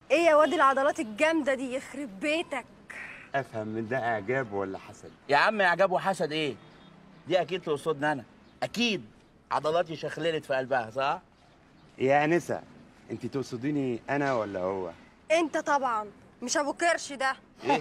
ايه يا واد العضلات الجامده دي يخرب بيتك افهم من ده اعجاب ولا حسد يا عم اعجاب وحسد ايه دي اكيد تقصدني انا اكيد عضلاتي شخللت في قلبها صح يا انسه انت تقصديني انا ولا هو انت طبعا مش ابو كرش ده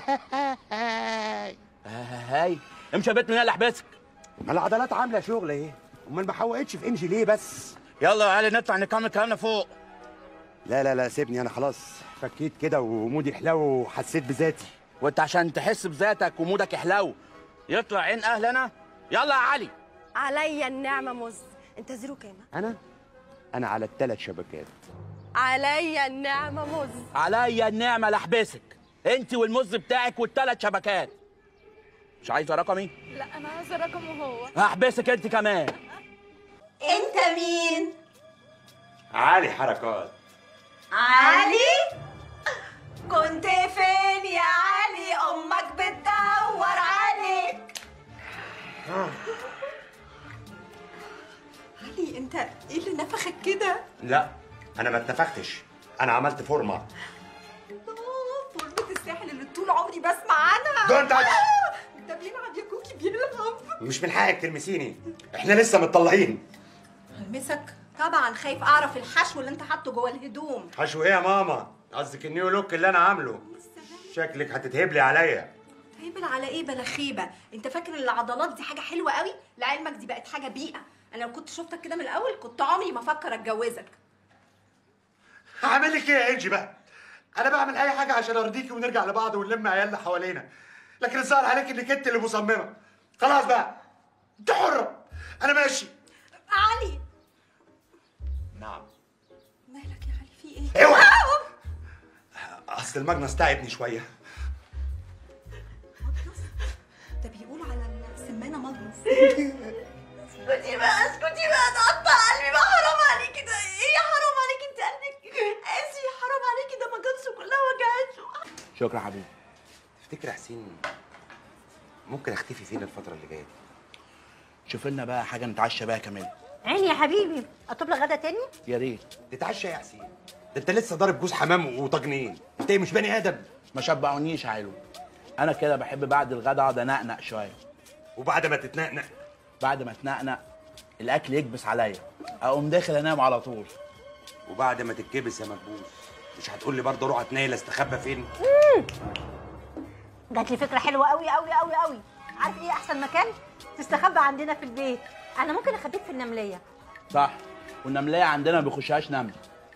هاي امشي يا بيت من هنا احبسك ما العضلات عامله شغل ايه امال ما حوقتش في انجي ليه بس يلا يا علي نطلع نكمل كلامنا فوق لا لا لا سيبني انا خلاص فكيت كده ومودي حلو وحسيت بذاتي وانت عشان تحس بذاتك ومودك يحلو يطلع عين اهلنا يلا يا علي عليا النعمه مز انت زيرو كام انا انا على الثلاث شبكات عليا النعمه مز عليا النعمه لاحبسك انت والمز بتاعك والثلاث شبكات مش عايزه رقمي لا انا عايزه رقمه هو هحبسك انت كمان انت مين عالي حركات علي كنت فين يا علي امك بتدور عليك علي انت ايه اللي نفخك كده لا انا ما اتنفختش انا عملت فورمه آه، فورمة الساحل اللي طول عمري بسمع عنها Don't touch. آه، ده بيلعب يا كوكي بيلعب مش من حقك تلمسيني احنا لسه متطلقين هلمسك طبعا خايف اعرف الحشو اللي انت حاطه جوه الهدوم حشو ايه يا ماما قصدك النيو لوك اللي انا عامله شكلك هتتهبلي عليا هيبل على ايه بلا خيبه انت فاكر ان العضلات دي حاجه حلوه قوي لعلمك دي بقت حاجه بيئه انا لو كنت شفتك كده من الاول كنت عمري ما افكر اتجوزك هعمل لك ايه يا انجي بقى انا بعمل اي حاجه عشان ارضيكي ونرجع لبعض ونلم عيالنا حوالينا لكن الظاهر عليك انك انت اللي مصممه خلاص بقى انت حره انا ماشي علي نعم مالك يا علي في ايه اوعى اصل المجنس تعبني شويه مجنس ده بيقول على السمانه مجنس اسكتي بقى اسكتي بقى ده قطع قلبي بقى حرام عليكي ده ايه يا حرام عليكي انت قلبك قاسي حرام عليكي ده مجنس كلها وجعته شكرا حبيبي تفتكر يا حسين ممكن اختفي فين الفتره اللي جايه دي شوف لنا بقى حاجه نتعشى بيها كمان عيني يا حبيبي اطلب لك غدا تاني يا ريت تتعشى يا حسين ده انت لسه ضارب جوز حمام وطاجنين انت إيه مش بني ادم ما شبعونيش يا علو انا كده بحب بعد الغدا اقعد انقنق شويه وبعد ما تتنقنق بعد ما اتنقنق الاكل يكبس عليا اقوم داخل انام على طول وبعد ما تتكبس يا مكبوس مش هتقول لي برضه روح اتنيل استخبى فين جات لي فكره حلوه قوي قوي قوي قوي عارف ايه احسن مكان تستخبى عندنا في البيت انا ممكن اخبيك في النمليه صح والنمليه عندنا ما بيخشهاش نمل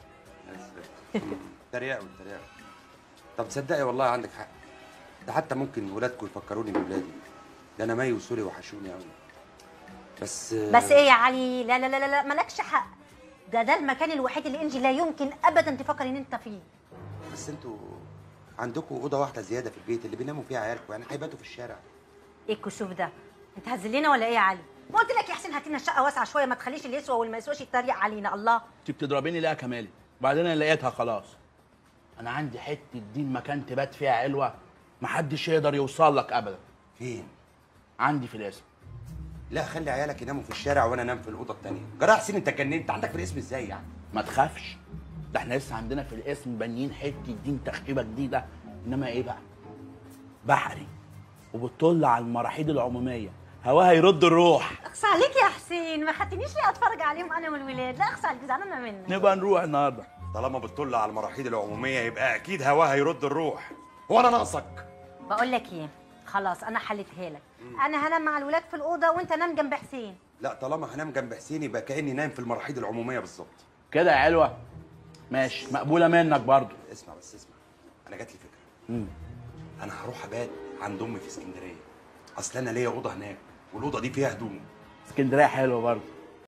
تريقوا تريقوا طب تصدقي والله عندك حق ده حتى ممكن ولادكم يفكروني بولادي ده انا مي وسوري وحشوني قوي بس بس ايه يا علي لا لا لا لا, لا مالكش حق ده ده المكان الوحيد اللي انجي لا يمكن ابدا تفكر ان انت فيه بس انتوا عندكم اوضه واحده زياده في البيت اللي بيناموا فيها عيالكم يعني هيباتوا في الشارع ايه الكسوف ده انت هزلنا ولا ايه يا علي ما قلت لك يا حسين هات لنا الشقه واسعه شويه ما تخليش اللي يسوى واللي ما يسواش يتريق علينا الله انت بتضربيني ليه يا كمالي وبعدين انا لقيتها خلاص انا عندي حته دين مكان تبات فيها علوه محدش يقدر يوصل لك ابدا فين عندي في الاسم لا خلي عيالك يناموا في الشارع وانا انام في الاوضه الثانيه جراح حسين انت اتجننت عندك في الاسم ازاي يعني ما تخافش ده احنا لسه عندنا في الاسم بانيين حته دين تخريبه جديده انما ايه بقى بحري وبتطل على المراحيض العموميه هواها يرد الروح اخص عليك يا حسين ما خدتنيش ليه اتفرج عليهم انا والولاد لا اخص عليك زعلانه منك نبقى نروح النهارده طالما بتطل على المراحيض العموميه يبقى اكيد هواها يرد الروح هو انا ناقصك بقول لك ايه خلاص انا حلتها لك انا هنام مع الولاد في الاوضه وانت نام جنب حسين لا طالما هنام جنب حسين يبقى كاني نايم في المراحيض العموميه بالظبط كده يا علوه ماشي مقبوله منك برضو اسمع بس اسمع انا جات لي فكره انا هروح ابات عند امي في اسكندريه اصل انا ليا اوضه هناك والاوضه دي فيها هدوم اسكندريه حلوه برضو